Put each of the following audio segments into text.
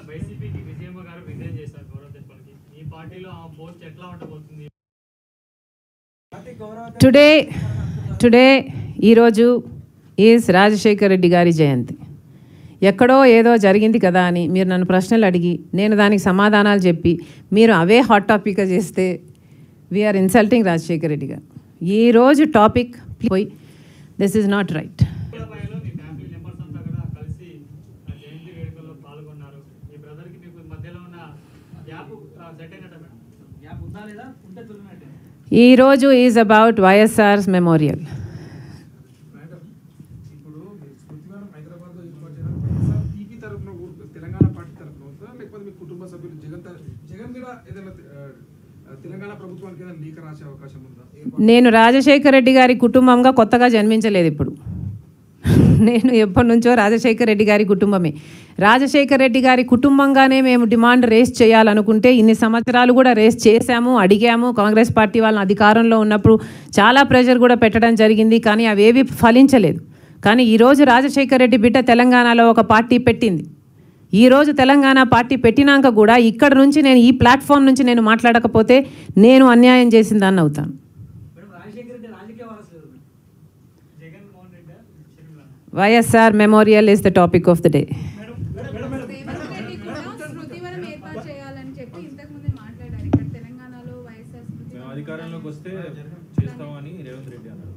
Madam వైసీపీకి విజయమ్మ గారు resign చేశారు గౌరవ చెప్పడానికి ఈ పార్టీలో ఆ పోస్ట్ ఎట్లా ఉండబోతుంది టుడే టుడే ఈరోజు ఈజ్ రాజశేఖర్ రెడ్డి గారి జయంతి ఎక్కడో ఏదో జరిగింది కదా అని మీరు నన్ను ప్రశ్నలు అడిగి నేను దానికి సమాధానాలు చెప్పి మీరు అవే హాట్ టాపిక్గా చేస్తే వీఆర్ ఇన్సల్టింగ్ రాజశేఖర్ రెడ్డి గారు ఈరోజు టాపిక్ పోయి దిస్ ఈజ్ నాట్ రైట్ పైలో మీ ఫ్యామిలీ మెంబర్స్ అంతా కూడా కలిసి ఆ జయంతి వేడుకల్లో పాల్గొన్నారు మీ బ్రదర్కి మీకు మధ్యలో ఉన్న గ్యాప్ సెట్ అయినట్ట మేడం గ్యాప్ ఉందా లేదా ఉంటే తొలినట్టే ఈరోజు is about Y S R's memorial madam ఇప్పుడు మీరు స్మృతి మేడం హైదరాబాద్ లో ఏర్పాటు చేయడం సార్ టీపీ తరఫున ఊరు- తెలంగాణ పార్టీ తరఫున ఉంటుందా లేకపోతే మీ కుటుంబ సభ్యులు జగన్ తర- జగన్ కూడా ఏదైనా ఆ, తెలంగాణ ప్రభుత్వానికి ఏదైనా లేఖ రాసే అవకాశం ఉందా ఏర్పాటు- నేను రాజశేఖర్ రెడ్డి గారి కుటుంబంగా కొత్తగా జన్మించలేదు ఇప్పుడు నేను ఎప్పటి నుంచో రాజశేఖర్ రెడ్డి గారి కుటుంబమే రాజశేఖర్ రెడ్డి గారి కుటుంబంగానే మేము డిమాండ్ రేస్ చేయాలనుకుంటే ఇన్ని సంవత్సరాలు కూడా రేస్ చేశాము అడిగాము కాంగ్రెస్ పార్టీ వాళ్ళని అధికారంలో ఉన్నప్పుడు చాలా ప్రెషర్ కూడా పెట్టడం జరిగింది కానీ అవేవి ఫలించలేదు కానీ ఈరోజు రాజశేఖర్ రెడ్డి బిడ్డ తెలంగాణలో ఒక పార్టీ పెట్టింది ఈరోజు తెలంగాణ పార్టీ పెట్టినాక కూడా ఇక్కడ నుంచి నేను ఈ ప్లాట్ఫామ్ నుంచి నేను మాట్లాడకపోతే నేను అన్యాయం చేసిన దాన్ని అవుతాను మేడం రాజశేఖర రెడ్డి రాజకీయ వారసు లేదు Jagan Mohan Reddy Sharmila Y S R memorial is the topic of the day Revanth Reddy కూడా స్మృతివనం ఏర్పాటు చేయాలని చెప్పి ఇంతకు ముందే మాట్లాడారు ఇక్కడ తెలంగాణలో వైఎస్ఆర్ స్మృతి మేము అధికారంలోకి వస్తే చేస్తామని రేవంత్ రెడ్డి అన్నారు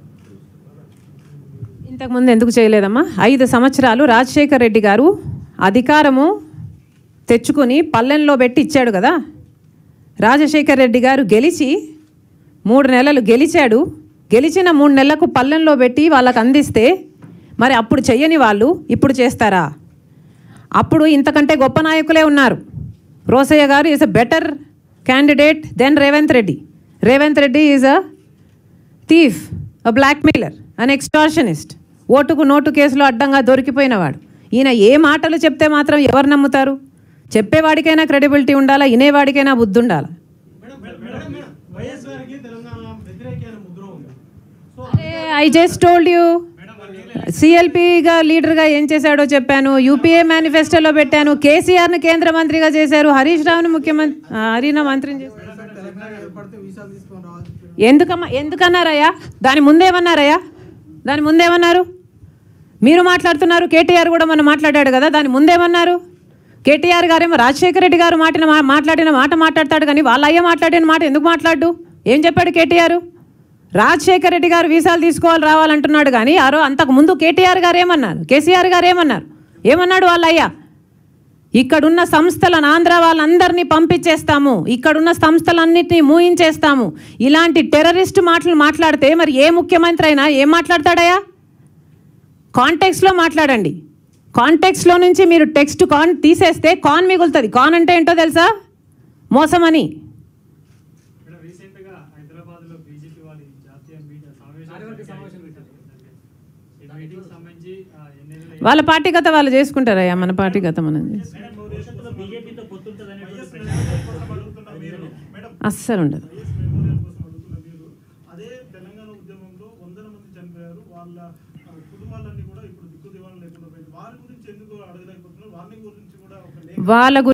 ఇంతకుముందు ఎందుకు చేయలేదమ్మా ఐదు సంవత్సరాలు రాజశేఖర్ రెడ్డి గారు అధికారము తెచ్చుకొని పల్లెంలో పెట్టి ఇచ్చాడు కదా రాజశేఖర్ రెడ్డి గారు గెలిచి మూడు నెలలు గెలిచాడు గెలిచిన మూడు నెలలకు పల్లెంలో పెట్టి వాళ్ళకి అందిస్తే మరి అప్పుడు చెయ్యని వాళ్ళు ఇప్పుడు చేస్తారా అప్పుడు ఇంతకంటే గొప్ప నాయకులే ఉన్నారు రోసయ్య గారు is a better candidate than Revanth Reddy Revanth Reddy is a thief a blackmailer an extortionist ఓటుకు నోటు కేసులో అడ్డంగా దొరికిపోయినవాడు ఈయన ఏ మాటలు చెప్తే మాత్రం ఎవరు నమ్ముతారు చెప్పేవాడికైనా క్రెడిబిలిటీ ఉండాలా వినేవాడికైనా బుద్ధి ఉండాలా వైఎస్ఆర్కి తెలంగాణ వ్యతిరేక ముద్ర ఉంది so I just told you సిఎల్పిగా లీడర్గా ఏం చేశాడో చెప్పాను యూపీఏ మేనిఫెస్టోలో పెట్టాను కేసీఆర్ను కేంద్ర మంత్రిగా చేశారు హరీష్ రావును ముఖ్యమంత్రి హరిన మంత్రిని చేశారు తెలంగాణ ఏర్పడితే వీసాలు తీసుకొని రావాలి ఎందుకమ్మా ఎందుకన్నారయ్యా దాని ముందేమన్నారయ్యా దాని ముందేమన్నారు మీరు మాట్లాడుతున్నారు కేటీఆర్ కూడా మొన్న మాట్లాడాడు కదా దాని ముందేమన్నారు కేటీఆర్ గారేమో రాజశేఖర రెడ్డి గారు మాటిన మా- మాట్లాడిన మాట మాట్లాడతాడు కానీ వాళ్ళ అయ్య మాట్లాడిన మాట ఎందుకు మాట్లాడు ఏం చెప్పాడు కేటీఆర్ రాజశేఖర రెడ్డి గారు వీసాలు తీసుకోవాలి రావాలంటున్నాడు కానీ ఆరో అంతకు ముందు కేటీఆర్ గారు ఏమన్నారు కేసీఆర్ గారు ఏమన్నారు ఏమన్నాడు వాళ్ళ అయ్యా ఇక్కడున్న సంస్థలను ఆంధ్ర వాళ్ళందరినీ పంపించేస్తాము ఇక్కడున్న సంస్థలన్నింటినీ మూయించేస్తాము ఇలాంటి టెర్రరిస్ట్ మాటలు మాట్లాడితే మరి ఏ ముఖ్యమంత్రి అయినా ఏం మాట్లాడతాడయా కాంటెక్స్లో మాట్లాడండి కాంటెక్స్లో నుంచి మీరు టెక్స్ట్ కాన్ తీసేస్తే కాన్ మిగులుతుంది కాన్ అంటే ఏంటో తెలుసా మోసమని మేడం రీసెంట్ గా హైదరాబాద్ లో బీజేపీ వాళ్ళు జాతీయ మీడియా సమావేశం పెట్టారు ఈ మీటింగ్ సంబంధించి ఆ, ఎన్ని నెలలు వాళ్ళ పార్టీ కథ వాళ్ళు చేసుకుంటారయ్యా మన పార్టీ కథ మనం చేస్తాం. భవిష్యత్తులో బీజేపీతో పొత్తుంటుందనే అస్సలు ఉండదు వైఎస్ మెమోరియల్ కోసం అడుగుతున్న మీరు అదే తెలంగాణ ఉద్యమంలో వందల మంది చనిపోయారు వాళ్ళ ఆ, కుటుంబాలన్నీ కూడా ఇప్పుడు దిక్కు దివాణం లేకుండా పోయింది వారి గురించి ఎందుకు అడగలేకపోతున్నారు వారిని గురించి కూడా ఒక లేఖ వాళ్ళ